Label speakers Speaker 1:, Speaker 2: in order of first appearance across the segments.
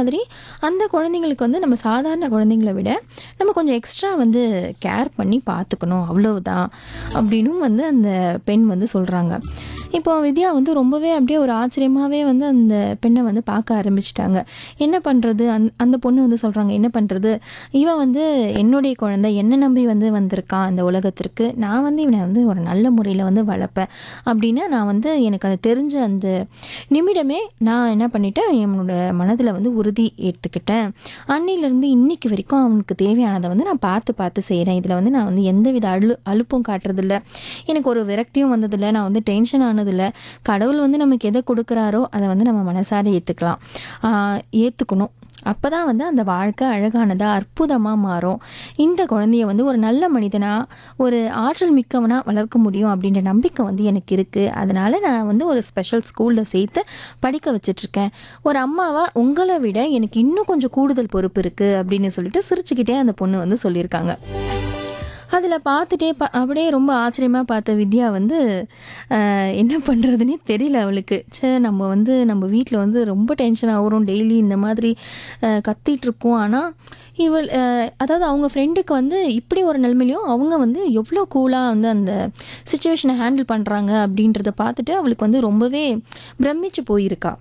Speaker 1: மாதிரி அந்த குழந்தைங்களுக்கு வந்து நம்ம சாதாரண குழந்தைங்களை விட நம்ம கொஞ்சம் எக்ஸ்ட்ரா வந்து கேர் பண்ணி பார்த்துக்கணும் அவ்வளவுதான் அப்படின்னும் வந்து அந்த பெண் வந்து சொல்கிறாங்க இப்போ வித்யா வந்து ரொம்பவே அப்படியே ஒரு ஆச்சரியமாகவே வந்து அந்த பெண்ணை வந்து பார்க்க ஆரம்பிச்சிட்டாங்க என்ன பண்ணுறது அந் அந்த பொண்ணு வந்து சொல்கிறாங்க என்ன பண்ணுறது இவன் வந்து என்னுடைய குழந்தை என்னை நம்பி வந்து வந்திருக்கான் அந்த உலகத்திற்கு நான் வந்து இவனை வந்து ஒரு நல்ல முறையில் வந்து வளர்ப்பேன் அப்படின்னு நான் வந்து எனக்கு அது தெரிஞ்ச அந்த நிமிடமே நான் என்ன பண்ணிட்டேன் என்னோட மனதில் வந்து உறுதி ஏற்றுக்கிட்டேன் அன்னையிலேருந்து இன்னைக்கு வரைக்கும் அவனுக்கு தேவையானதை வந்து நான் பார்த்து பார்த்து செய்கிறேன் இதில் வந்து நான் வந்து எந்தவித அழு அலுப்பும் காட்டுறதில்ல எனக்கு ஒரு விரக்தியும் வந்ததில்லை நான் வந்து டென்ஷன் ஆனதில்லை கடவுள் வந்து நமக்கு எதை கொடுக்குறாரோ அதை வந்து நம்ம மனசார ஏற்றுக்கலாம் ஏற்றுக்கணும் அப்போ தான் வந்து அந்த வாழ்க்கை அழகானதாக அற்புதமாக மாறும் இந்த குழந்தைய வந்து ஒரு நல்ல மனிதனாக ஒரு ஆற்றல் மிக்கவனாக வளர்க்க முடியும் அப்படின்ற நம்பிக்கை வந்து எனக்கு இருக்குது அதனால் நான் வந்து ஒரு ஸ்பெஷல் ஸ்கூலில் சேர்த்து படிக்க வச்சிட்ருக்கேன் ஒரு அம்மாவாக உங்களை விட எனக்கு இன்னும் கொஞ்சம் கூடுதல் பொறுப்பு இருக்குது அப்படின்னு சொல்லிட்டு சிரிச்சுக்கிட்டே அந்த பொண்ணு வந்து சொல்லியிருக்காங்க அதில் பார்த்துட்டே பா அப்படியே ரொம்ப ஆச்சரியமாக பார்த்த வித்யா வந்து ஆஹ், என்ன பண்ணுறதுனே தெரியல அவளுக்கு ச்சே நம்ம வந்து நம்ம வீட்டில் வந்து ரொம்ப டென்ஷன் ஆகிறோம் டெய்லி இந்த மாதிரி ஆஹ், கத்திட்டு இருக்கோம் ஆனால் இவள் ஆஹ், அதாவது அவங்க ஃப்ரெண்டுக்கு வந்து இப்படி ஒரு நிலைமையிலையும் அவங்க வந்து எவ்வளோ கூலாக வந்து அந்த சுச்சுவேஷனை ஹேண்டில் பண்ணுறாங்க அப்படின்றத பார்த்துட்டு அவளுக்கு வந்து ரொம்பவே பிரமிச்சு போயிருக்கா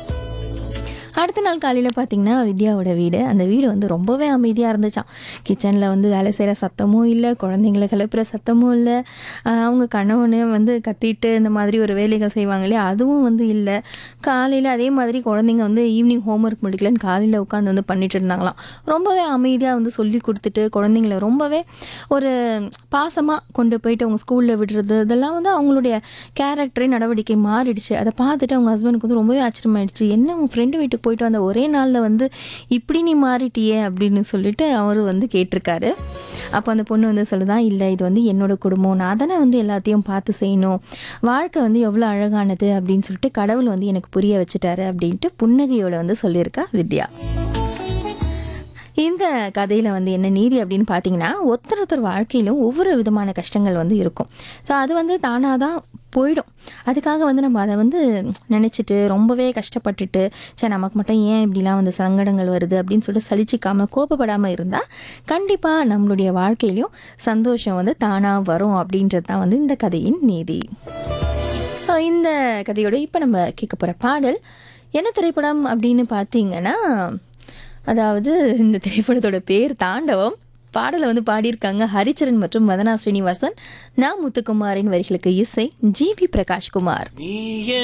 Speaker 1: அடுத்த நாள் காலையில் பார்த்தீங்கன்னா வித்யாவோட வீடு அந்த வீடு வந்து ரொம்பவே அமைதியாக இருந்துச்சாம் கிச்சனில் வந்து வேலை செய்கிற சத்தமும் இல்லை குழந்தைங்கள கிளப்புற சத்தமும் இல்லை ஆஹ் அவங்க கணவனு வந்து கத்திட்டு இந்த மாதிரி ஒரு வேலைகள் செய்வாங்க இல்லையா அதுவும் வந்து இல்லை காலையில் அதே மாதிரி குழந்தைங்க வந்து ஈவினிங் ஹோம்ஒர்க் முடிக்கலன்னு காலையில் உட்காந்து வந்து பண்ணிட்டு இருந்தாங்களாம் ரொம்பவே அமைதியாக வந்து சொல்லி கொடுத்துட்டு குழந்தைங்கள ரொம்பவே ஒரு பாசமாக கொண்டு போயிட்டு அவங்க ஸ்கூலில் விடுறது இதெல்லாம் வந்து அவங்களுடைய கேரக்டரே நடவடிக்கை மாறிடுச்சு அதை பார்த்துட்டு அவங்க ஹஸ்பண்டுக்கு வந்து ரொம்பவே ஆச்சரியமாயிடுச்சு என்ன உன் ஃப்ரெண்டு வீட்டுக்கு போயிட்டு வந்த ஒரே நாளில் வந்து இப்படி நீ மாறிட்டியே அப்படின்னு சொல்லிட்டு அவர் வந்து கேட்டிருக்காரு அப்போ அந்த பொண்ணு வந்து சொல்லுதான் இல்லை இது வந்து என்னோட குடும்பம் நான் தானே வந்து எல்லாத்தையும் பார்த்து செய்யணும் வாழ்க்கை வந்து எவ்வளோ அழகானது அப்படின்னு சொல்லிட்டு கடவுள் வந்து எனக்கு புரிய வச்சுட்டாரு அப்படின்ட்டு புன்னகையோட வந்து சொல்லியிருக்கா வித்யா இந்த கதையில் வந்து என்ன நீதி அப்படின்னு பார்த்தீங்கன்னா ஒருத்தர் ஒருத்தர் வாழ்க்கையிலும் ஒவ்வொரு விதமான கஷ்டங்கள் வந்து இருக்கும் ஸோ அது வந்து தானாக தான் போயிடும் அதுக்காக வந்து நம்ம அதை வந்து நினச்சிட்டு ரொம்பவே கஷ்டப்பட்டுட்டு சரி நமக்கு மட்டும் ஏன் இப்படிலாம் வந்து சங்கடங்கள் வருது அப்படின்னு சொல்லிட்டு சலிச்சிக்காமல் கோபப்படாமல் இருந்தால் கண்டிப்பாக நம்மளுடைய வாழ்க்கையிலையும் சந்தோஷம் வந்து தானாக வரும் அப்படின்றது தான் வந்து இந்த கதையின் நீதி ஸோ இந்த கதையோட இப்போ நம்ம கேட்க போகிற பாடல் என்ன திரைப்படம் அப்படின்னு பார்த்தீங்கன்னா அதாவது இந்த திரைப்படத்தோட பேர் தாண்டவம் பாடலை வந்து பாடியிருக்காங்க ஹரிச்சரன் மற்றும் வதனா ஸ்ரீனிவாசன் நா முத்துக்குமாரின் வரிகளுக்கு இசை ஜி வி பிரகாஷ்குமார்
Speaker 2: நீ